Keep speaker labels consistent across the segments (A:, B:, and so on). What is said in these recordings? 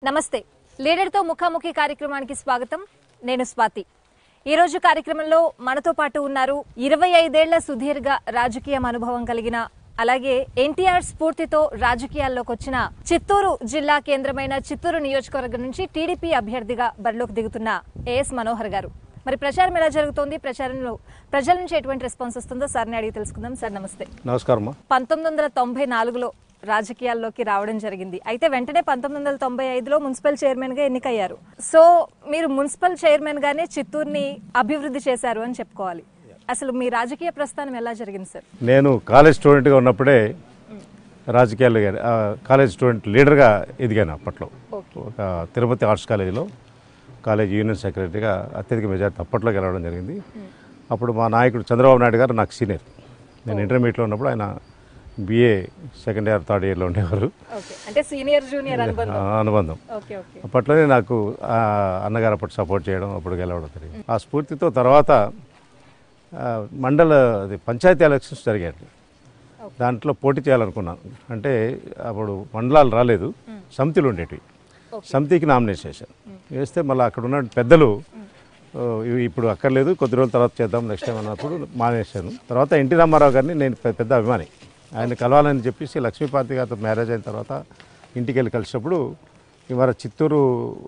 A: నమస్తే లీడర్తో ముఖాముఖి కార్యక్రమానికి స్వాగతం నేను స్వాతి ఈ రోజు కార్యక్రమంలో మనతో పాటు ఉన్నారు ఇరవై ఐదేళ్ల సుదీర్ఘ రాజకీయ అనుభవం కలిగిన అలాగే ఎన్టీఆర్ స్ఫూర్తితో రాజకీయాల్లోకి వచ్చిన చిత్తూరు జిల్లా కేంద్రమైన చిత్తూరు నియోజకవర్గం నుంచి టీడీపీ అభ్యర్థిగా బరిలోకి దిగుతున్న ఏఎస్ మనోహర్ గారు మరి ప్రచారం ఎలా జరుగుతోంది ప్రచారంలో ప్రజల నుంచి ఎటువంటి రెస్పాన్స్ వస్తుందో సార్ని అడిగి తెలుసుకుందాం సార్ నమస్తే
B: నమస్కారమ్మా
A: పంతొమ్మిది వందల తొంభై నాలుగులో రాజకీయాల్లోకి రావడం జరిగింది అయితే వెంటనే పంతొమ్మిది వందల తొంభై ఐదులో మున్సిపల్ చైర్మన్ గా ఎన్నికయ్యారు సో మీరు మున్సిపల్ చైర్మన్ గానే చిత్తూరుని అభివృద్ధి చేశారు అని చెప్పుకోవాలి అసలు మీ రాజకీయ ప్రస్థానం ఎలా జరిగింది సార్
B: నేను కాలేజ్ స్టూడెంట్గా ఉన్నప్పుడే రాజకీయాలు ఎదిగాను. ఆ, కాలేజ్ స్టూడెంట్ లీడర్గా ఎదిగాను అప్పట్లో
A: ఓకే.
B: ఒక తిరుపతి ఆర్ట్స్ కాలేజీలో కాలేజ్ యూనియన్ సెక్రటరీగా అత్యధిక మెజార్టీ అప్పట్లో గెలవడం జరిగింది అప్పుడు మా నాయకుడు చంద్రబాబు నాయుడు గారు నాకు సీనియర్ నేను ఇంటర్మీడియట్లో ఉన్నప్పుడు ఆయన బిఏ సెకండ్ ఇయర్ థర్డ్ ఇయర్లో ఉండేవారు
A: ఓకే అంటే సీనియర్ జూనియర్ అనుబంధం
B: ఆ, అనుబంధం
A: ఓకే ఓకే
B: అప్పట్లోనే నాకు ఆ అన్నగారు అప్పుడు సపోర్ట్ చేయడం అప్పుడు గెలవడం జరిగింది ఆ స్ఫూర్తితో తర్వాత ఆ, మండల అది పంచాయతీ ఎలక్షన్స్ జరిగాయి దాంట్లో పోటీ చేయాలనుకున్నాను అంటే అప్పుడు మండలాలు రాలేదు సమితిలు ఉండేటివి సమితికి నామినేషన్ చేశాను వేస్తే మళ్ళీ అక్కడ ఉన్న పెద్దలు "ఓ, ఇవి ఇప్పుడు అక్కర్లేదు కొద్ది రోజుల తర్వాత చేద్దాం నెక్స్ట్ టైం అన్నప్పుడు మానేశాను తర్వాత ఎన్టీ రామారావు గారిని నేను పె- పెద్ద అభిమాని ఆయన కలవాలని చెప్పేసి లక్ష్మీపార్తి గారితో మ్యారేజ్ అయిన తర్వాత ఇంటికి వెళ్ళి కలిసినప్పుడు ఇవాళ చిత్తూరు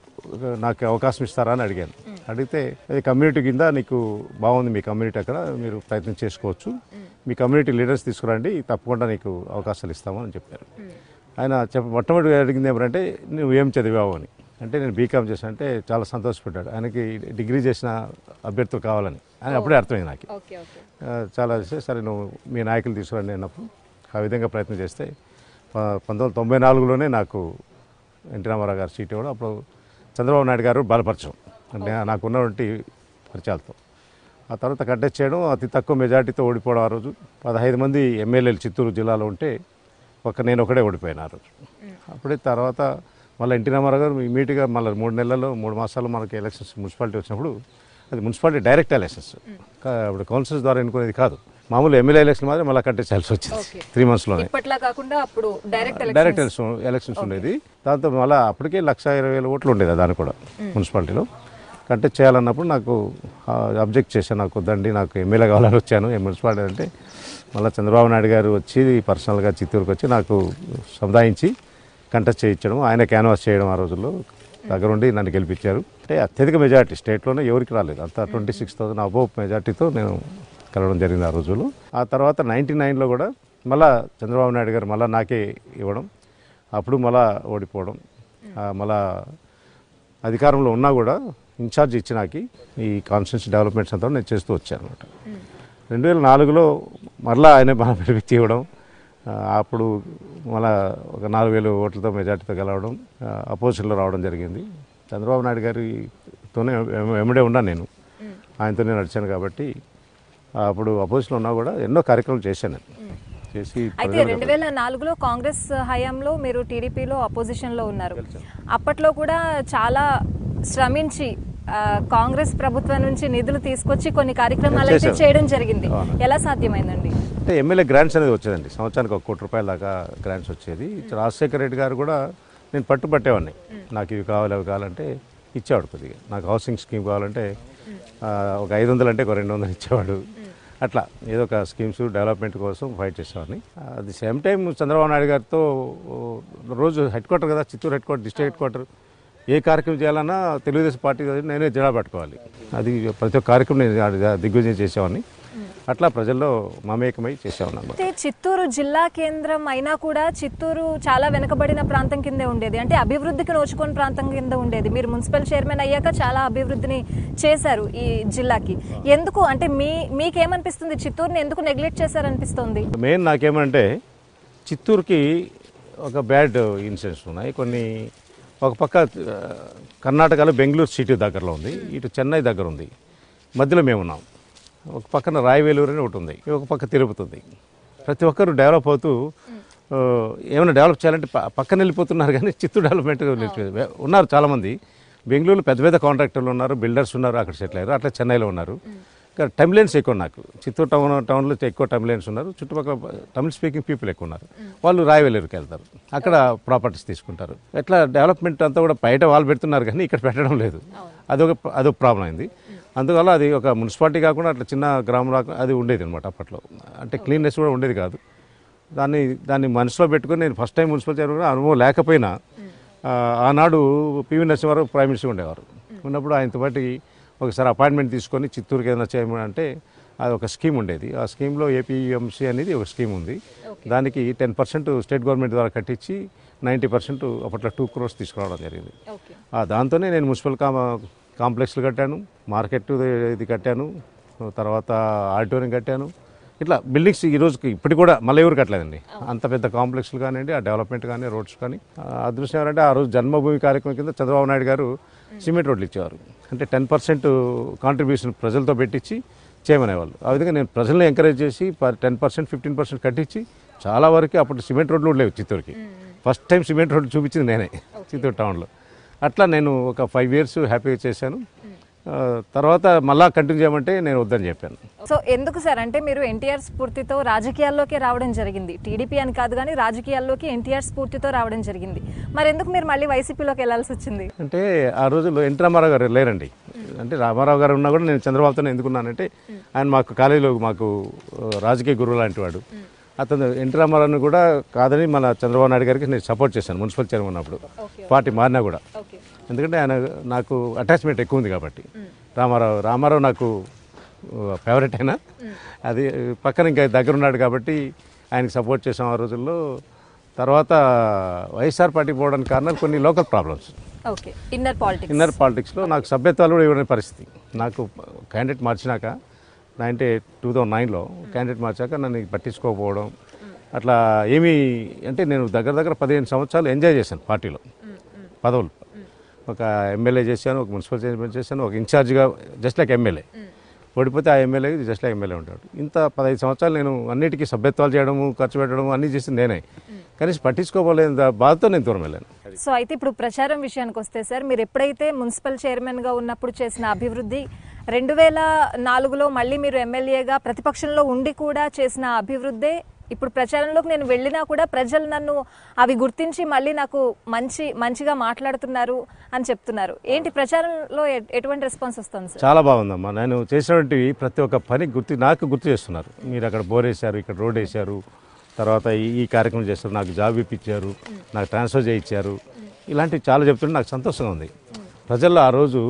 B: నాకు అవకాశం ఇస్తారా అని అడిగాను అడిగితే అది కమ్యూనిటీ కింద నీకు బాగుంది మీ కమ్యూనిటీ అక్కడ మీరు ప్రయత్నం చేసుకోవచ్చు మీ కమ్యూనిటీ లీడర్స్ తీసుకురండి తప్పకుండా నీకు అవకాశాలు ఇస్తామని చెప్పారు ఆయన చెప్ప మొట్టమొదటి అడిగింది ఏమంటే నువ్వు ఏం చదివావు అని అంటే నేను బీకామ్ చేశాను అంటే చాలా సంతోషపడ్డాడు ఆయనకి డిగ్రీ చేసిన అభ్యర్థులు కావాలని అని అప్పుడే అర్థమైంది నాకు
A: ఓకే ఓకే
B: ఆ, చాలా చేస్తే సరే నువ్వు మీ నాయకులు తీసుకురండి అన్నప్పుడు ఆ విధంగా ప్రయత్నం చేస్తే ప- పంతొమ్మిది వందల తొంభై నాలుగులోనే నాకు ఎన్టీ రామారావు గారు సీట్ ఇవ్వడం అప్పుడు చంద్రబాబు నాయుడు గారు బలపరచం అంటే నాకున్నటువంటి పరిచయాలతో ఆ తర్వాత కంటెస్ట్ చేయడం అతి తక్కువ మెజార్టీతో ఓడిపోవడం ఆ రోజు పదహైదు మంది ఎమ్మెల్యేలు చిత్తూరు జిల్లాలో ఉంటే ఒక నేను ఒకడే ఓడిపోయాను ఆ రోజు అప్పుడే తర్వాత మళ్ళీ ఎన్టీ రామారావు గారు ఇమీడియట్గా మళ్ళీ మూడు నెలల్లో మూడు మాసాల్లో మనకి ఎలక్షన్స్ మున్సిపాలిటీ వచ్చినప్పుడు అది మున్సిపాలిటీ డైరెక్ట్ ఎలక్షన్స్ కా- అప్పుడు కౌన్సిల్స్ ద్వారా ఎన్నుకునేది కాదు మామూలు ఎమ్మెల్యే ఎలక్షన్ మాత్రం మళ్ళీ కంటెస్ట్ చేయాల్సి వచ్చింది
A: Okay.
B: త్రీ మంత్స్లోనే
A: ఇప్పట్లా కాకుండా అప్పుడు డైరెక్ట్
B: డైరెక్ట్ ఎలక్షన్ ఎలక్షన్స్ ఉండేది దాంతో మళ్ళీ అప్పటికే లక్ష ఇరవై వేల ఓట్లు ఉండేది దాని కూడా మున్సిపాలిటీలో కంటెస్ట్ చేయాలన్నప్పుడు నాకు అబ్జెక్ట్ చేశాను నాకు వద్దండి నాకు ఎమ్మెల్యే కావాలని వచ్చాను ఏ మున్సిపాలిటీ అంటే మళ్ళీ చంద్రబాబు నాయుడు గారు వచ్చి పర్సనల్గా చిత్తూరుకి వచ్చి నాకు సముదాయించి కంటెస్ట్ చేయించడం ఆయన క్యాన్వాస్ చేయడం ఆ రోజుల్లో దగ్గరుండి నన్ను గెలిపించారు అంటే అత్యధిక మెజార్టీ స్టేట్లోనే ఎవరికి రాలేదు అంత ట్వంటీ సిక్స్ థౌసండ్ అబోవ్ మెజార్టీతో నేను కలవడం జరిగింది ఆ రోజుల్లో ఆ తర్వాత నైంటీ నైన్లో కూడా మళ్ళా చంద్రబాబు నాయుడు గారు మళ్ళీ నాకే ఇవ్వడం అప్పుడు మళ్ళా ఓడిపోవడం ఆ, మళ్ళా అధికారంలో ఉన్నా కూడా ఇన్ఛార్జ్ ఇచ్చినాకి ఈ కాన్స్టిట్యూన్సీ డెవలప్మెంట్స్ అంతా నేను చేస్తూ వచ్చాను అనమాట రెండు వేల నాలుగులో మరలా ఆయన మన పిలిపించి ఇవ్వడం ఆ, అప్పుడు మళ్ళా ఒక నాలుగు వేలు ఓట్లతో మెజార్టీతో గెలవడం అపోజిషన్లో రావడం జరిగింది చంద్రబాబు నాయుడు గారితోనే ఎం- ఎమ్మడే ఉన్నాను నేను ఆయనతోనే నడిచాను కాబట్టి ఆ, అప్పుడు అపోజిషన్లో ఉన్నా కూడా ఎన్నో కార్యక్రమాలు చేశాను నేను చేసి
A: అయితే రెండు వేల నాలుగులో కాంగ్రెస్ హయాంలో మీరు టీడీపీలో అపోజిషన్ లో ఉన్నారు అప్పట్లో కూడా చాలా శ్రమించి ఆ, కాంగ్రెస్ ప్రభుత్వం నుంచి నిధులు తీసుకొచ్చి కొన్ని కార్యక్రమాలు అయితే
B: చేశారు.
A: చేయడం జరిగింది
B: అవును.
A: ఎలా సాధ్యమైందండి
B: అంటే ఎమ్మెల్యే గ్రాంట్స్ అనేది వచ్చేదండి సంవత్సరానికి ఒక కోటి రూపాయల దాకా గ్రాంట్స్ వచ్చేది రాజశేఖర రెడ్డి గారు కూడా నేను పట్టుపట్టేవాడిని నాకు ఇవి కావాలి అవి కావాలంటే ఇచ్చేవాడు కొద్దిగా నాకు హౌసింగ్ స్కీమ్ కావాలంటే ఆ, ఒక ఐదు వందలు అంటే ఒక రెండు వందలు ఇచ్చేవాడు అట్లా ఏదో ఒక స్కీమ్స్ డెవలప్మెంట్ కోసం ఫైట్ చేసేవాడిని అది సేమ్ టైం చంద్రబాబు నాయుడు గారితో ఓ, రోజు హెడ్ క్వార్టర్ కదా Chittoor headquarter district headquarter ఏ కార్యక్రమం చేయాలన్నా తెలుగుదేశం పార్టీ నేనే జడా పట్టుకోవాలి అది ప్రతి ఒక్క కార్యక్రమం నేను దిగ్విజయం చేసేవాడిని అట్లా ప్రజల్లో మమేకమై చేసేవాడిని అన్నమాట
A: అయితే చిత్తూరు జిల్లా కేంద్రం అయినా కూడా చిత్తూరు చాలా వెనుకబడిన ప్రాంతం కిందే ఉండేది అంటే అభివృద్ధికి నోచుకొని ప్రాంతం కింద ఉండేది మీరు మున్సిపల్ చైర్మన్ అయ్యాక చాలా అభివృద్ధిని చేశారు ఈ జిల్లాకి ఎందుకు అంటే మీ మీకేమనిపిస్తుంది చిత్తూరుని ఎందుకు నెగ్లెక్ట్ చేశారనిపిస్తుంది
B: మెయిన్ నాకేమంటే చిత్తూరుకి ఒక బ్యాడ్ ఇన్సిడెంట్స్ ఉన్నాయి కొన్ని ఒక పక్క ఆ, కర్ణాటకలో బెంగళూరు సిటీ దగ్గరలో ఉంది ఇటు చెన్నై దగ్గర ఉంది మధ్యలో మేము ఉన్నాం ఒక పక్కన రాయవేలూరు అని ఒకటి ఉంది ఒక పక్క తిరుపతి ఉంది ప్రతి ఒక్కరు డెవలప్ అవుతూ ఆ, ఏమైనా డెవలప్ చేయాలంటే ప- పక్కన వెళ్ళిపోతున్నారు కానీ చిత్తూరు డెవలప్మెంట్ నిలిచిపోయింది ఉన్నారు చాలామంది బెంగళూరులో పెద్ద పెద్ద కాంట్రాక్టర్లు ఉన్నారు బిల్డర్స్ ఉన్నారు అక్కడ సెటిల్ అయ్యారు అట్లా చెన్నైలో ఉన్నారు ఇక్కడ టైమ్లైన్స్ ఎక్కువ నాకు చిత్తూరు టౌన్ టౌన్లో ఎక్కువ టైమ్లైన్స్ ఉన్నారు చుట్టుపక్కల తమిళ్ స్పీకింగ్ పీపుల్ ఎక్కువ ఉన్నారు వాళ్ళు రాయవెల్లూరుకి వెళ్తారు అక్కడ ప్రాపర్టీస్ తీసుకుంటారు ఎట్లా డెవలప్మెంట్ అంతా కూడా బయట వాళ్ళు పెడుతున్నారు కానీ ఇక్కడ పెట్టడం లేదు అదొక అదొక ప్రాబ్లం అయింది అందువల్ల అది ఒక మున్సిపాలిటీ కాకుండా అట్లా చిన్న గ్రామం రాకుండా అది ఉండేది అనమాట అప్పట్లో అంటే క్లీన్నెస్ కూడా ఉండేది కాదు దాన్ని దాన్ని మనసులో పెట్టుకొని నేను ఫస్ట్ టైం మున్సిపల్ చైర్మన్ అనుభవం లేకపోయినా ఆ, ఆనాడు పివి నరసింహారావు ప్రైమ్ మినిస్టర్ ఉండేవారు ఉన్నప్పుడు ఆయనతో పాటు ఒకసారి అపాయింట్మెంట్ తీసుకొని చిత్తూరుకి ఏదైనా చేయమని అంటే అది ఒక స్కీమ్ ఉండేది ఆ స్కీమ్లో ఏపీఎంసీ అనేది ఒక స్కీమ్ ఉంది దానికి టెన్ పర్సెంట్ స్టేట్ గవర్నమెంట్ ద్వారా కట్టించి నైంటీ పర్సెంట్ అప్పట్లో టూ క్రోర్స్ తీసుకురావడం జరిగింది
A: ఓకే
B: ఆ దాంతోనే నేను మున్సిపల్ కామ కాంప్లెక్స్లు కట్టాను మార్కెట్ ఇది కట్టాను తర్వాత ఆడిటోరియం కట్టాను ఇట్లా బిల్డింగ్స్ ఈ రోజుకి ఇప్పటికి కూడా మళ్ళీ ఎవరు కట్టలేదండి అంత పెద్ద కాంప్లెక్స్లు కానివ్వండి ఆ డెవలప్మెంట్ కానీ రోడ్స్ కానీ ఆ, అదృష్టం ఏంటంటే ఆ రోజు జన్మభూమి కార్యక్రమం కింద చంద్రబాబు నాయుడు గారు సిమెంట్ రోడ్లు ఇచ్చేవారు అంటే టెన్ పర్సెంట్ కాంట్రిబ్యూషన్ ప్రజలతో పెట్టించి చేయమనేవాళ్ళు ఆ విధంగా నేను ప్రజల్ని ఎంకరేజ్ చేసి టెన్ పర్సెంట్ ఫిఫ్టీన్ పర్సెంట్ కట్టించి చాలా వరకు అప్పుడు సిమెంట్ రోడ్లు కూడా లేవు చిత్తూరుకి ఫస్ట్ టైం సిమెంట్ రోడ్లు చూపించింది నేనే చిత్తూరు టౌన్లో అట్లా నేను ఒక ఫైవ్ ఇయర్స్ హ్యాపీగా చేశాను ఆ, తర్వాత మళ్ళా కంటిన్యూ చేయమంటే నేను వద్దని చెప్పాను
A: సో ఎందుకు సార్ అంటే మీరు ఎన్టీఆర్ స్ఫూర్తితో రాజకీయాల్లోకి రావడం జరిగింది టీడీపీ అని కాదు కానీ రాజకీయాల్లోకి ఎన్టీఆర్ స్ఫూర్తితో రావడం జరిగింది మరి ఎందుకు మీరు మళ్ళీ వైసీపీలోకి వెళ్లాల్సి వచ్చింది
B: అంటే ఆ రోజుల్లో ఎన్టీ రామారావు గారు లేరండి అంటే రామారావు గారు ఉన్నా కూడా నేను చంద్రబాబుతో ఎందుకున్నానంటే ఆయన మాకు కాలేజీలో మాకు ఆ, రాజకీయ గురువు లాంటి వాడు అతను ఎన్టీ రామారావుని కూడా కాదని మన చంద్రబాబు నాయుడు గారికి నేను సపోర్ట్ చేశాను మున్సిపల్ చైర్మన్ ఉన్నప్పుడు పార్టీ మారినా కూడా
A: ఓకే
B: ఎందుకంటే ఆయన నాకు అటాచ్మెంట్ ఎక్కువ ఉంది కాబట్టి రామారావు రామారావు నాకు ఫేవరెట్ అయినా అది పక్కన ఇంకా దగ్గర ఉన్నాడు కాబట్టి ఆయనకి సపోర్ట్ చేసాం ఆ రోజుల్లో తర్వాత వైఎస్ఆర్ పార్టీ పోవడానికి కారణాలు కొన్ని local problems
A: okay inner politics
B: inner పాలిటిక్స్లో నాకు సభ్యత్వాలు కూడా ఇవ్వని పరిస్థితి నాకు క్యాండిడేట్ మార్చినాక నైన్టీ టూ థౌజండ్ నైన్లో క్యాండిడేట్ మార్చాక నన్ను పట్టించుకోకపోవడం అట్లా ఏమీ అంటే నేను దగ్గర దగ్గర పదిహేను సంవత్సరాలు ఎంజాయ్ చేశాను పార్టీలో పదవులు ఒక ఎమ్మెల్యే చేశాను ఒక మున్సిపల్ చైర్మన్ చేశాను ఒక ఇన్ఛార్జ్గా జస్ట్ లైక్ ఎమ్మెల్యే ఓడిపోతే ఆ ఎమ్మెల్యే జస్ట్ లైక్ ఎమ్మెల్యే ఉంటాడు ఇంత పదహైదు సంవత్సరాలు నేను అన్నిటికీ సభ్యత్వాలు చేయడము ఖర్చు పెట్టడం అన్నీ చేసింది నేనే కనీసం పట్టించుకోపోలేదు బాధతో నేను దూరం వెళ్ళాను
A: సో అయితే ఇప్పుడు ప్రచారం విషయానికి వస్తే సార్ మీరు ఎప్పుడైతే మున్సిపల్ చైర్మన్ గా ఉన్నప్పుడు చేసిన అభివృద్ధి రెండు వేల నాలుగులో మళ్ళీ మీరు ఎమ్మెల్యేగా ప్రతిపక్షంలో ఉండి కూడా చేసిన అభివృద్ధే ఇప్పుడు ప్రచారంలోకి నేను వెళ్ళినా కూడా ప్రజలు నన్ను అవి గుర్తించి మళ్ళీ నాకు మంచి మంచిగా మాట్లాడుతున్నారు అని చెప్తున్నారు ఏంటి ప్రచారంలో ఎ- ఎటువంటి రెస్పాన్స్ వస్తుంది సార్
B: చాలా బాగుందమ్మా నేను చేసినటువంటి ప్రతి ఒక్క పని గుర్తు నాకు గుర్తు చేస్తున్నారు మీరు అక్కడ బోర్ వేశారు ఇక్కడ రోడ్ వేశారు తర్వాత ఈ- ఈ కార్యక్రమం చేస్తారు నాకు జాబ్ ఇప్పించారు నాకు ట్రాన్స్ఫర్ చేయించారు ఇలాంటివి చాలా చెప్తుంటే నాకు సంతోషంగా ఉంది ప్రజల్లో ఆ రోజు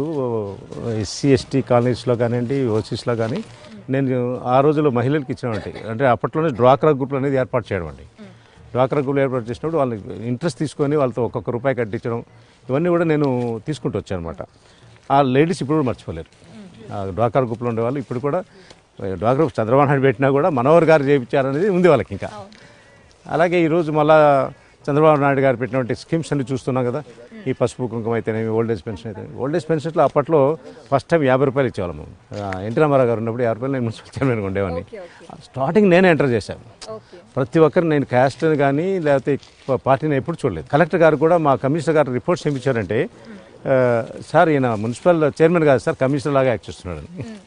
B: ఎస్సీ ఎస్టీ కాలనీస్లో కానివ్వండి ఓసీస్లో కానీ నేను ఆ రోజుల్లో మహిళలకు ఇచ్చినటువంటి అంటే అప్పట్లోనే డ్వాక్రా గ్రూపులు అనేది ఏర్పాటు చేయడం అండి డ్వాక్రా గ్రూపులు ఏర్పాటు చేసినప్పుడు వాళ్ళని ఇంట్రెస్ట్ తీసుకొని వాళ్ళతో ఒక్కొక్క రూపాయి కట్టించడం ఇవన్నీ కూడా నేను తీసుకుంటూ వచ్చాను అనమాట ఆ లేడీస్ ఇప్పుడు కూడా మర్చిపోలేరు ఆ డ్వాక్రా గ్రూప్లో ఉండే వాళ్ళు ఇప్పుడు కూడా డ్వాక్రా గ్రూప్ చంద్రబాబు నాయుడు పెట్టినా కూడా మనోహర్ గారు చేయించారనేది ఉంది వాళ్ళకి ఇంకా అలాగే ఈరోజు మళ్ళా చంద్రబాబు నాయుడు గారు పెట్టినటువంటి స్కీమ్స్ అన్ని చూస్తున్నాం కదా ఈ పసుపు కుంకుమ అయితేనేమి ఓల్డ్ ఏజ్ పెన్షన్ అయితే ఓల్డ్ ఏజ్ పెన్షన్లో అప్పట్లో ఫస్ట్ టైం యాభై రూపాయలు ఇచ్చేవాళ్ళము ఆ, ఎన్టీ రామారావు గారు ఉన్నప్పుడు యాభై రూపాయలు నేను మున్సిపల్ చైర్మన్గా ఉండేవాడిని స్టార్టింగ్ నేనే ఎంటర్ చేశాను
A: ఓకే
B: ప్రతి ఒక్కరు నేను క్యాస్ట్ని కానీ లేకపోతే ప- పార్టీని ఎప్పుడు చూడలేదు కలెక్టర్ గారు కూడా మా కమిషనర్ గారు రిపోర్ట్స్ ఏమి ఇచ్చారంటే ఆ, సార్ ఈయన మున్సిపల్ చైర్మన్ కాదు సార్ కమిషనర్ లాగా యాక్ట్ చేస్తున్నాడు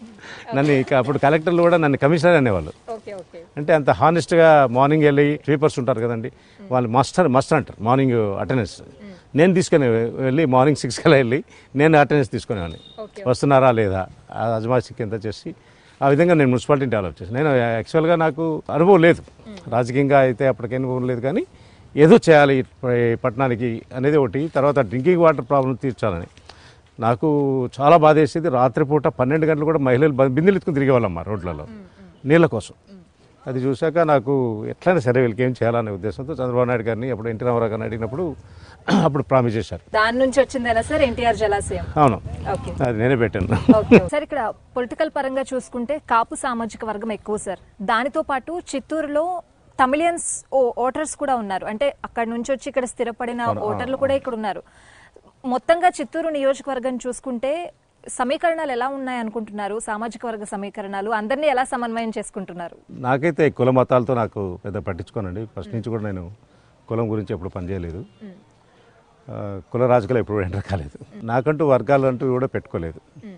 B: నన్ను ఇక అప్పుడు కలెక్టర్లు కూడా నన్ను కమిషనర్ అనేవాళ్ళు
A: ఓకే ఓకే
B: అంటే అంత హానెస్ట్గా మార్నింగ్ వెళ్ళి స్వీపర్స్ ఉంటారు కదండి వాళ్ళు మస్టర్ మస్ట్ అంటారు మార్నింగ్ అటెండెన్స్ నేను తీసుకుని వెళ్ళి మార్నింగ్ సిక్స్ కల్లా వెళ్ళి నేను అటెండెన్స్ తీసుకునేవాడిని
A: ఓకే
B: వస్తున్నారా లేదా ఆ అజమాసి కింద చేసి ఆ విధంగా నేను మున్సిపాలిటీని డెవలప్ చేశాను నేను యాక్చువల్గా నాకు అనుభవం లేదు రాజకీయంగా అయితే అప్పటికి అనుభవం లేదు కానీ ఏదో చేయాలి ఈ పట్టణానికి అనేది ఒకటి తర్వాత డ్రింకింగ్ వాటర్ ప్రాబ్లం తీర్చాలని నాకు చాలా బాధ వేసేది రాత్రిపూట పన్నెండు గంటలు కూడా మహిళలు బ- బిందెలు ఎత్తుకుని తిరిగేవాళ్ళమ్మ రోడ్లలో నీళ్ళ కోసం అది చూశాక నాకు ఎట్లయినా సరే వీళ్ళకి ఏం చేయాలనే ఉద్దేశంతో చంద్రబాబు నాయుడు గారిని అప్పుడు ఎన్టీ రామారావు గారిని అడిగినప్పుడు అప్పుడు ప్రామిస్ చేశారు
A: దాని నుంచి వచ్చిందేనా సార్ ఎన్టీఆర్ జలాశయం
B: అవును
A: ఓకే
B: అది నేనే పెట్టాను
A: ఓకే సార్ ఇక్కడ పొలిటికల్ పరంగా చూసుకుంటే కాపు సామాజిక వర్గం ఎక్కువ సార్ దానితో పాటు చిత్తూరులో తమిళియన్స్ ఓటర్స్ కూడా ఉన్నారు అంటే అక్కడ నుంచి వచ్చి ఇక్కడ స్థిరపడిన ఓటర్లు కూడా ఇక్కడ ఉన్నారు మొత్తంగా చిత్తూరు నియోజకవర్గం చూసుకుంటే సమీకరణాలు ఎలా ఉన్నాయి అనుకుంటున్నారు సామాజిక వర్గ సమీకరణాలు అందరినీ ఎలా సమన్వయం చేసుకుంటున్నారు
B: నాకైతే కుల మతాలతో నాకు పెద్ద పట్టించుకోనండి ఫస్ట్ నుంచి కూడా నేను కులం గురించి ఎప్పుడు పనిచేయలేదు ఆ, కుల రాజకీయాలు ఎప్పుడు ఎంటర్ కాలేదు నాకంటూ వర్గాలు అంటూ కూడా పెట్టుకోలేదు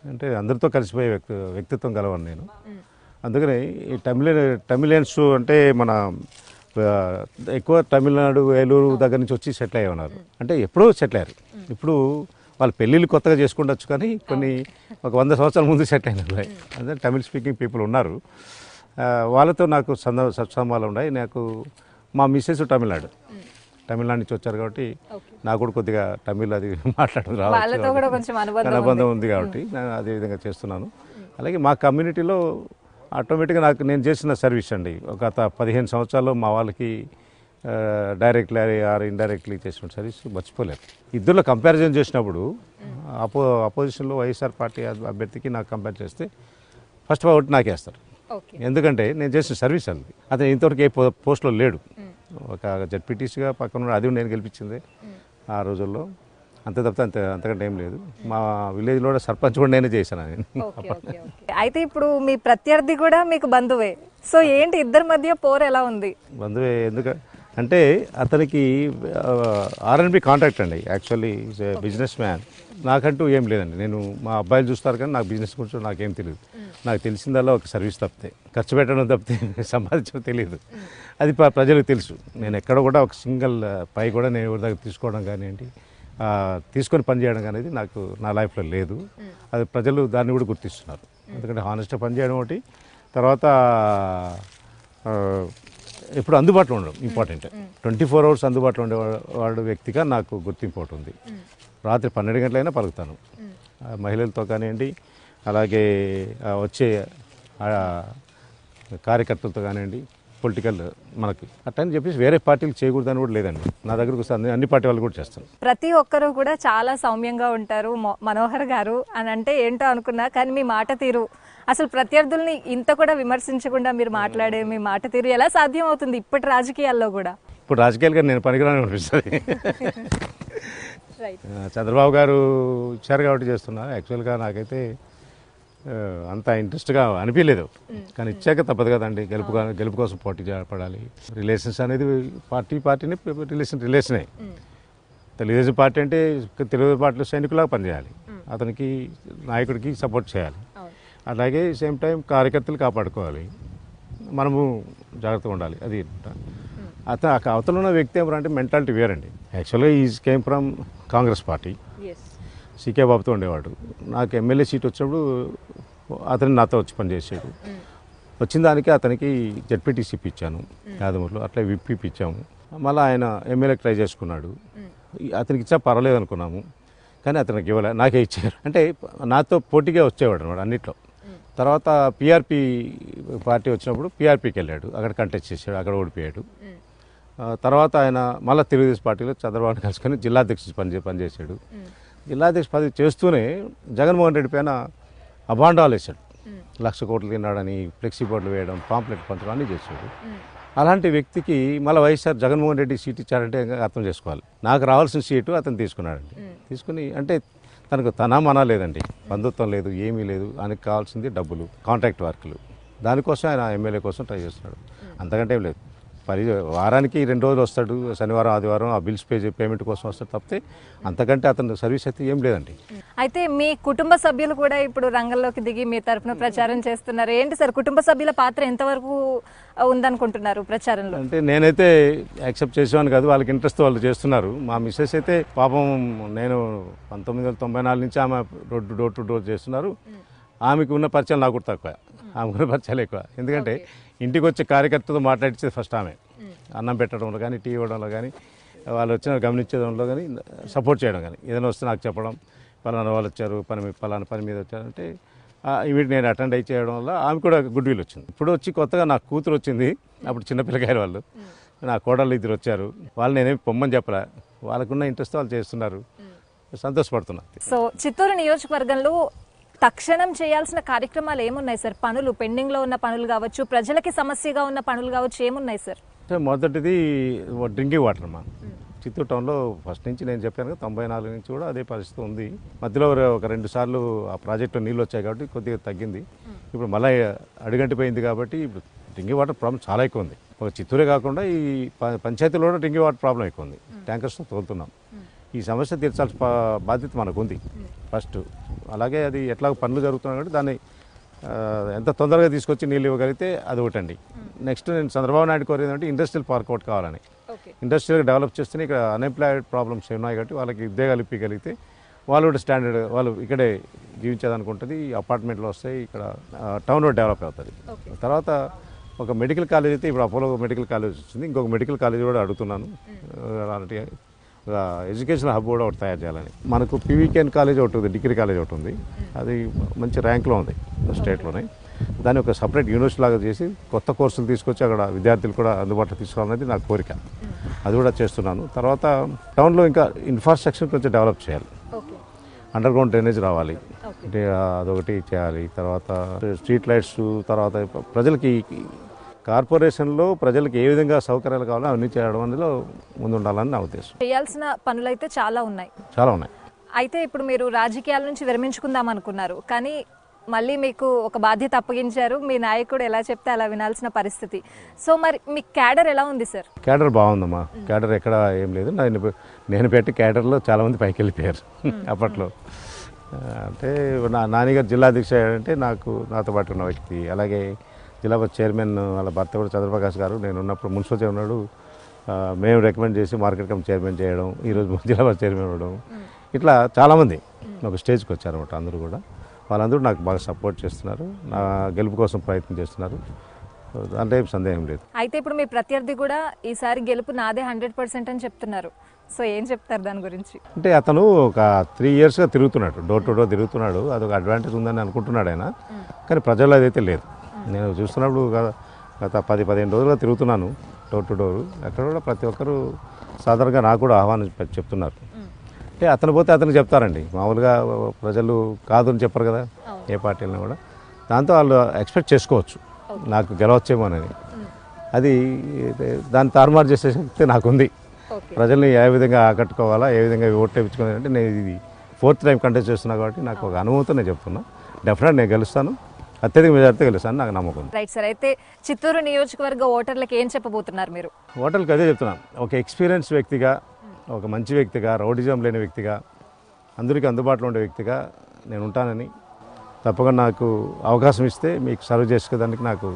B: అంటే అందరితో కలిసిపోయే వ్యక్తి వ్యక్తిత్వం గలవాను నేను అందుకని ఈ తమిళ తమిళియన్స్ అంటే మన ఆ, ఎక్కువ తమిళనాడు ఏలూరు దగ్గర నుంచి వచ్చి సెటిల్ అయ్యి ఉన్నారు అంటే ఎప్పుడో సెటిల్ అయ్యారు ఇప్పుడు వాళ్ళ పెళ్ళిళ్ళు కొత్తగా చేసుకుండొచ్చు కానీ కొన్ని ఒక వంద సంవత్సరాల ముందు సెటిల్ అయినారు అదే తమిళ్ స్పీకింగ్ పీపుల్ ఉన్నారు ఆ, వాళ్ళతో నాకు సంద సత్సంబాలు ఉన్నాయి నాకు మా మిస్సెస్ తమిళనాడు తమిళనాడు నుంచి వచ్చారు కాబట్టి నాకు కూడా కొద్దిగా తమిళ్ అది మాట్లాడడం
A: వాళ్ళతో
B: రావచ్చు
A: కూడా కొంచెం అనుబంధం
B: అనుబంధం ఉంది కాబట్టి నేను అదే విధంగా చేస్తున్నాను అలాగే మా కమ్యూనిటీలో ఆటోమేటిక్గా నాకు నేను చేసిన సర్వీస్ అండి ఒక గత పదిహేను సంవత్సరాల్లో మా వాళ్ళకి డైరెక్ట్లీ ఆర్ ఇండైరెక్ట్లీ చేసిన సర్వీస్ మర్చిపోలేదు ఇద్దరిలో కంపారిజన్ చేసినప్పుడు అపో అపోజిషన్లో వైఎస్ఆర్ పార్టీ అభ్యర్థికి నాకు కంపేర్ చేస్తే ఫస్ట్ ఓటు నాకేస్తారు
A: ఓకే
B: ఎందుకంటే నేను చేసిన సర్వీస్ అది అతను ఇంతవరకు ఏ పో- పోస్ట్లో లేడు ఒక జడ్పీటీసీగా పక్కన ఉన్న- అది నేను గెలిపించింది ఆ రోజుల్లో అంతే తప్పితే అంతే అంతకంటే ఏం లేదు మా విలేజ్లో కూడా సర్పంచ్ కూడా నేనే చేశాను అది
A: ఓకే ఓకే ఓకే అయితే ఇప్పుడు మీ ప్రత్యర్థి కూడా మీకు బంధువే సో ఏంటి ఇద్దరి మధ్య పోర్ ఎలా ఉంది
B: బంధువే ఎందుకు అంటే అతనికి ఆర్ఎన్బి కాంట్రాక్ట్ అండి యాక్చువల్లీ బిజినెస్ మ్యాన్ నాకంటూ ఏం లేదండి నేను మా అబ్బాయిలు చూస్తారు కానీ నాకు బిజినెస్ గురించి నాకేం తెలియదు నాకు తెలిసిందల్లా ఒక సర్వీస్ తప్పితే ఖర్చు పెట్టడం తప్పితే సంపాదించడం తెలియదు అది ప్ర- ప్రజలకు తెలుసు నేను ఎక్కడ కూడా ఒక సింగిల్ పై కూడా నేను ఎవరి దగ్గర తీసుకోవడం కానివ్వండి ఆ, తీసుకొని పని చేయడం అనేది నాకు నా లైఫ్లో లేదు అది ప్రజలు దాన్ని కూడా గుర్తిస్తున్నారు ఎందుకంటే హానెస్ట్గా పని చేయడం ఒకటి తర్వాత ఆ, ఇప్పుడు అందుబాటులో ఉండడం ఇంపార్టెంట్ ట్వంటీ ఫోర్ అవర్స్ అందుబాటులో ఉండే వాడు వ్యక్తిగా నాకు గుర్తింపు ఒకటి ఉంది రాత్రి పన్నెండు గంటలైనా పలుకుతాను ఆ, మహిళలతో కానివ్వండి అలాగే ఆ, వచ్చే ఆ, కార్యకర్తలతో కానివ్వండి పొలిటికల్ మనకి అట్టని చెప్పేసి వేరే పార్టీలు చేయకూడదని కూడా లేదండి నా దగ్గరకు వస్తే అన్ని అన్ని పార్టీ వాళ్ళు కూడా చేస్తాను
A: ప్రతి ఒక్కరు కూడా చాలా సౌమ్యంగా ఉంటారు మొ- మనోహర్ గారు అని అంటే ఏంటో అనుకున్నా కానీ మీ మాట తీరు అసలు ప్రత్యర్థుల్ని ఇంత కూడా విమర్శించకుండా మీరు మాట్లాడే మీ మాట తీరు ఎలా సాధ్యం అవుతుంది ఇప్పటి రాజకీయాల్లో కూడా
B: ఇప్పుడు రాజకీయాలుగా నేను పనికిరాని అనిపిస్తుంది
A: రైట్
B: ఆ, చంద్రబాబు గారు ఇచ్చారు కాబట్టి చేస్తున్నా యాక్చువల్గా నాకైతే ఆ, అంత ఇంట్రెస్ట్గా అనిపించలేదు కానీ ఇచ్చాక తప్పదు కదండి గెలుపు కా- గెలుపు కోసం పోటీ చే- పడాలి రిలేషన్స్ అనేది పార్టీ పార్టీని రిలేషన్ రిలేషనే తెలుగుదేశం పార్టీ అంటే తెలుగుదేశం పార్టీలో సైనికులాగా పనిచేయాలి అతనికి నాయకుడికి సపోర్ట్ చేయాలి
A: అవును
B: అలాగే సేమ్ టైం కార్యకర్తలు కాపాడుకోవాలి మనము జాగ్రత్తగా ఉండాలి అది అతను అవతల ఉన్న వ్యక్తి ఎవరంటే మెంటాలిటీ వేరండి యాక్చువల్గా is came from Congress party
A: S
B: CK బాబుతో ఉండేవాడు నాకు ఎమ్మెల్యే సీట్ వచ్చినప్పుడు అతను నాతో వచ్చి పనిచేసాడు వచ్చిన దానికి అతనికి జడ్పీటీసీ ఇచ్చాను యాదమూరులో అట్లా విప్పి ఇచ్చాము మళ్ళీ ఆయన ఎమ్మెల్యే ట్రై చేసుకున్నాడు ఈ- అతనికి ఇచ్చా పర్వాలేదు అనుకున్నాము కానీ అతనికి ఇవ్వలే నాకే ఇచ్చారు అంటే నాతో పోటీగా వచ్చేవాడు అనమాట అన్నిట్లో తర్వాత పిఆర్పి పార్టీ వచ్చినప్పుడు పిఆర్పికి వెళ్ళాడు అక్కడ కంటెస్ట్ చేశాడు అక్కడ ఓడిపోయాడు ఆ, తర్వాత ఆయన మళ్ళీ తెలుగుదేశం పార్టీలో చంద్రబాబు కలుసుకొని జిల్లాధ్యక్షుడు పని పనిచేశాడు జిల్లాధ్యక్ష పదవి చేస్తూనే జగన్మోహన్ రెడ్డి పైన అభాండాలు వేశాడు లక్ష కోట్లు తిన్నాడని ఫ్లెక్సీ బోర్డులు వేయడం పాంప్లెట్ పంచడం అన్నీ చేశాడు అలాంటి వ్యక్తికి మళ్ళీ వైఎస్ఆర్ జగన్మోహన్ రెడ్డి సీట్ ఇచ్చారంటే ఇంకా అర్థం చేసుకోవాలి నాకు రావాల్సిన సీటు అతను తీసుకున్నాడండి తీసుకుని అంటే తనకు తన మన లేదండి బంధుత్వం లేదు ఏమీ లేదు ఆయనకు కావాల్సింది డబ్బులు కాంట్రాక్ట్ వర్క్లు దానికోసం ఆయన ఎమ్మెల్యే కోసం ట్రై చేస్తున్నాడు అంతకంటే ఏం లేదు పరి వారానికి రెండు రోజులు వస్తాడు శనివారం ఆదివారం ఆ బిల్స్ పే పేమెంట్ కోసం వస్తాడు తప్పితే అంతకంటే అతని సర్వీస్ అయితే ఏం లేదండి
A: అయితే మీ కుటుంబ సభ్యులు కూడా ఇప్పుడు రంగంలోకి దిగి మీ తరఫున ప్రచారం చేస్తున్నారు ఏంటి సార్ కుటుంబ సభ్యుల పాత్ర ఎంతవరకు ఆ, ఉందనుకుంటున్నారు ప్రచారంలో
B: అంటే నేనైతే యాక్సెప్ట్ చేసేవాను కాదు వాళ్ళకి ఇంట్రెస్ట్ వాళ్ళు చేస్తున్నారు మా మిస్సెస్ అయితే పాపం నేను పంతొమ్మిది వందల తొంభై నాలుగు నుంచి ఆమె రోడ్ డోర్ టు డోర్ చేస్తున్నారు ఆమెకు ఉన్న పరిచయాలు నాకు కూడా తక్కువ ఆమెకు ఉన్న పరిచయాలు ఎక్కువ ఎందుకంటే ఇంటికి వచ్చే కార్యకర్తతో మాట్లాడించేది ఫస్ట్ ఆమె అన్నం పెట్టడంలో కానీ టీ ఇవ్వడంలో కానీ వాళ్ళు వచ్చిన గమనించడంలో కానీ సపోర్ట్ చేయడం కానీ ఏదైనా వస్తే నాకు చెప్పడం పలానా వాళ్ళు వచ్చారు పని మీ- పలానా పని మీద వచ్చారంటే ఇవి నేను అటెండ్ అయి చేయడం వల్ల ఆమె కూడా గుడ్ విల్ వచ్చింది ఇప్పుడు వచ్చి కొత్తగా నా కూతురు వచ్చింది అప్పుడు చిన్న పిల్లకాయలు వాళ్ళు నా కోడళ్ళు ఇద్దరు వచ్చారు వాళ్ళు నేనేం పొమ్మని చెప్పలే వాళ్ళకున్న ఇంట్రెస్ట్ వాళ్ళు చేస్తున్నారు సంతోషపడుతున్నా
A: సో చిత్తూరు నియోజకవర్గంలో తక్షణం చేయాల్సిన కార్యక్రమాలు ఏమున్నాయి సార్ పనులు పెండింగ్ లో ఉన్న పనులు కావచ్చు ప్రజలకి సమస్యగా ఉన్న పనులు కావచ్చు ఏమున్నాయి సార్
B: అంటే మొదటిది డ్రింకింగ్ వాటర్ మా చిత్తూరు టౌన్లో ఫస్ట్ నుంచి నేను చెప్పాను కదా తొంభై నాలుగు నుంచి కూడా అదే పరిస్థితి ఉంది మధ్యలో ఒక- ఒక రెండు సార్లు ఆ ప్రాజెక్టులో నీళ్ళు వచ్చాయి కాబట్టి కొద్దిగా తగ్గింది ఇప్పుడు మళ్ళీ అడుగంటిపోయింది కాబట్టి ఇప్పుడు డ్రింకింగ్ వాటర్ ప్రాబ్లం చాలా ఎక్కువ ఉంది ఒక చిత్తూరే కాకుండా ఈ ప- పంచాయతీలో కూడా డ్రింకింగ్ వాటర్ ప్రాబ్లం ఎక్కువ ఉంది ట్యాంకర్స్తో తోలుతున్నాం ఈ సమస్య తీర్చాల్సిన పా- బాధ్యత మనకు ఉంది ఫస్ట్ అలాగే అది ఎట్లా పనులు జరుగుతున్నాయి కాబట్టి దాన్ని ఆ, ఎంత తొందరగా తీసుకొచ్చి నీళ్ళు ఇవ్వగలిగితే అది ఒకటండి నెక్స్ట్ నేను చంద్రబాబు నాయుడు కోరేది అంటే ఇండస్ట్రియల్ పార్క్ ఒకటి కావాలని
A: ఓకే
B: ఇండస్ట్రియల్గా డెవలప్ చేస్తేనే ఇక్కడ అన్ఎంప్లాయిడ్ ప్రాబ్లమ్స్ ఉన్నాయి కాబట్టి వాళ్ళకి ఉద్యోగాలు ఇప్పగలిగితే వాళ్ళు కూడా స్టాండర్డ్ వాళ్ళు ఇక్కడే జీవించేదానికి ఉంటుంది అపార్ట్మెంట్లో వస్తాయి ఇక్కడ టౌన్ కూడా డెవలప్ అవుతుంది
A: Okay.
B: తర్వాత ఒక మెడికల్ కాలేజ్ అయితే ఇప్పుడు అపోలో మెడికల్ కాలేజ్ వచ్చింది ఇంకొక మెడికల్ కాలేజ్ కూడా అడుగుతున్నాను ఆ, అలాంటి ఒక ఎడ్యుకేషన్ హబ్ కూడా ఒకటి తయారు చేయాలని మనకు పీవీకేఎన్ కాలేజ్ ఒకటి ఉంది డిగ్రీ కాలేజ్ ఒకటి ఉంది అది మంచి ర్యాంక్లో ఉంది స్టేట్లోనే దాన్ని ఒక సపరేట్ యూనివర్సిటీ లాగా చేసి కొత్త కోర్సులు తీసుకొచ్చి అక్కడ విద్యార్థులు కూడా అందుబాటులో తీసుకోవాలనేది నా కోరిక అది కూడా చేస్తున్నాను తర్వాత టౌన్లో ఇంకా ఇన్ఫ్రాస్ట్రక్చర్ కొంచెం డెవలప్ చేయాలి
A: ఓకే
B: అండర్ గ్రౌండ్ డ్రైనేజ్ రావాలి
A: ఓకే
B: అంటే అదొకటి చేయాలి తర్వాత స్ట్రీట్ లైట్స్ తర్వాత ప్రజలకి కార్పొరేషన్లో ప్రజలకు ఏ విధంగా సౌకర్యాలు కావాలో అవన్నీ చేయడం అందులో ముందు ఉండాలని నా ఉద్దేశం
A: చేయాల్సిన పనులైతే చాలా ఉన్నాయి
B: చాలా ఉన్నాయి
A: అయితే ఇప్పుడు మీరు రాజకీయాల నుంచి విరమించుకుందాం అనుకున్నారు కానీ మళ్ళీ మీకు ఒక బాధ్యత అప్పగించారు మీ నాయకుడు ఎలా చెప్తే అలా వినాల్సిన పరిస్థితి సో మరి మీ క్యాడర్ ఎలా ఉంది సార్
B: క్యాడర్ బాగుందమ్మా క్యాడర్ ఎక్కడ ఏం లేదు నేను నేను పెట్టి క్యాడర్లో చాలామంది పైకి వెళ్ళిపోయారు అప్పట్లో ఆ, అంటే నా నాన్నగారు జిల్లా అధ్యక్ష అంటే నాకు నాతో పాటు ఉన్న వ్యక్తి అలాగే జిల్లా పరిషత్ చైర్మన్ వాళ్ళ భర్త కూడా చంద్రప్రకాష్ గారు నేను ఉన్నప్పుడు మున్సిపల్ చైర్మన్ ఉన్నాడు ఆ, మేము రికమెండ్ చేసి మార్కెట్ కమ్ చైర్మన్ చేయడం ఈరోజు జిల్లా పరిషత్ చైర్మన్ అవ్వడం ఇట్లా చాలామంది ఒక స్టేజ్కి వచ్చారన్నమాట అందరూ కూడా వాళ్ళందరూ నాకు బాగా సపోర్ట్ చేస్తున్నారు నా గెలుపు కోసం ప్రయత్నం చేస్తున్నారు అంటే ఏం సందేహం లేదు
A: అయితే ఇప్పుడు మీ ప్రత్యర్థి కూడా ఈసారి గెలుపు నాదే హండ్రెడ్ పర్సెంట్ అని చెప్తున్నారు సో ఏం చెప్తారు దాని గురించి
B: అంటే అతను ఒక త్రీ ఇయర్స్గా తిరుగుతున్నాడు డోర్ టు డోర్ తిరుగుతున్నాడు అదొక అడ్వాంటేజ్ ఉందని అనుకుంటున్నాడు ఆయన కానీ ప్రజల్లో అదైతే లేదు నేను చూస్తున్నప్పుడు గత గత పది పదిహేను రోజులుగా తిరుగుతున్నాను డోర్ టు డోర్ అక్కడ కూడా ప్రతి ఒక్కరూ సాధారణంగా నాకు కూడా ఆహ్వానం చెప్- చెప్తున్నారు అంటే అతను పోతే అతనికి చెప్తారండి మామూలుగా ప్రజలు కాదు అని చెప్పరు కదా ఏ పార్టీలను కూడా దాంతో వాళ్ళు ఎక్స్పెక్ట్ చేసుకోవచ్చు నాకు గెలవచ్చేమోనని అది దాన్ని తారుమారు చేసే శక్తి నాకుంది
A: ఓకే
B: ప్రజల్ని ఏ విధంగా ఆకట్టుకోవాలా ఏ విధంగా ఓట్లు వేయించుకోవాలి అంటే నేను ఇది ఫోర్త్ టైం కంటెస్ట్ చేస్తున్నా కాబట్టి నాకు ఒక అనుభవంతో నేను చెప్తున్నా డెఫినెట్ నేను గెలుస్తాను అత్యధిక మెజార్టీతో గెలుస్తాను నాకు నమ్మకం ఉంది
A: రైట్ సార్ అయితే చిత్తూరు నియోజకవర్గ ఓటర్లకు ఏం చెప్పబోతున్నారు మీరు
B: హోటల్కి అదే చెప్తున్నాను ఒక ఎక్స్పీరియన్స్ వ్యక్తిగా ఒక మంచి వ్యక్తిగా రౌడిజం లేని వ్యక్తిగా అందరికీ అందుబాటులో ఉండే వ్యక్తిగా నేను ఉంటానని తప్పకుండా నాకు అవకాశం ఇస్తే మీకు సర్వ్ చేసుకోవడానికి నాకు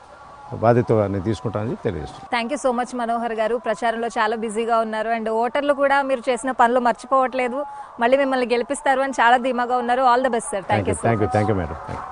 B: బాధ్యతగా నేను తీసుకుంటానని తెలియజేస్తున్నాను
A: thank you so much Manohar గారు ప్రచారంలో చాలా బిజీగా ఉన్నారు అండ్ ఓటర్లు కూడా మీరు చేసిన పనులు మర్చిపోవట్లేదు మళ్ళీ మిమ్మల్ని గెలిపిస్తారు అని చాలా ధీమాగా ఉన్నారు all the best sir thank
B: thank
A: you
B: you thank you thank you madam thank you